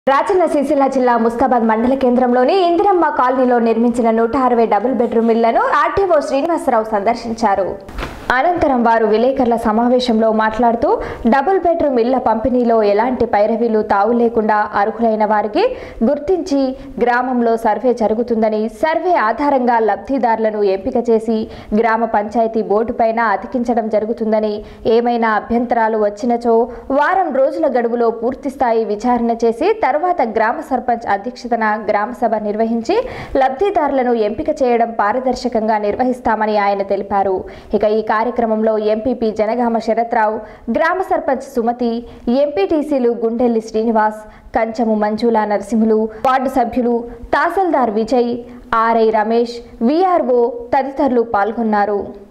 రాజన్న సిరిసిల్ల జిల్లా ముస్తాబాద్ మండల కేంద్రంలోని ఇందిరమ్మ కాలనీలో నిర్మించిన నూట అరవై డబుల్ బెడ్రూమ్ ఇళ్లను ఆర్టీఓ శ్రీనివాసరావు సందర్శించారు అనంతరం వారు విలేకరుల సమావేశంలో మాట్లాడుతూ డబుల్ బెడ్రూమ్ ఇళ్ల పంపిణీలో ఎలాంటి పైరవీలు తావు లేకుండా అర్హులైన వారికి గుర్తించి గ్రామంలో సర్వే జరుగుతుందని సర్వే ఆధారంగా లబ్ధిదారులను ఎంపిక చేసి గ్రామ పంచాయతీ బోర్డు పైన అతికించడం జరుగుతుందని ఏమైనా అభ్యంతరాలు వచ్చినచో వారం రోజుల గడువులో పూర్తిస్థాయి విచారణ చేసి తర్వాత గ్రామ సర్పంచ్ అధ్యక్షతన గ్రామ సభ నిర్వహించి లబ్ధిదారులను ఎంపిక చేయడం పారదర్శకంగా నిర్వహిస్తామని ఆయన తెలిపారు ఇక ఈ కార్యక్రమంలో ఎంపీపీ జనగామ శరత్రావు గ్రామ సర్పంచ్ సుమతి ఎంపీటీసీలు గుండెల్లి శ్రీనివాస్ కంచము మంజుల నరసింహులు వార్డు సభ్యులు తహసీల్దార్ విజయ్ ఆర్ఐ రమేష్ విఆర్ఓ తదితరులు పాల్గొన్నారు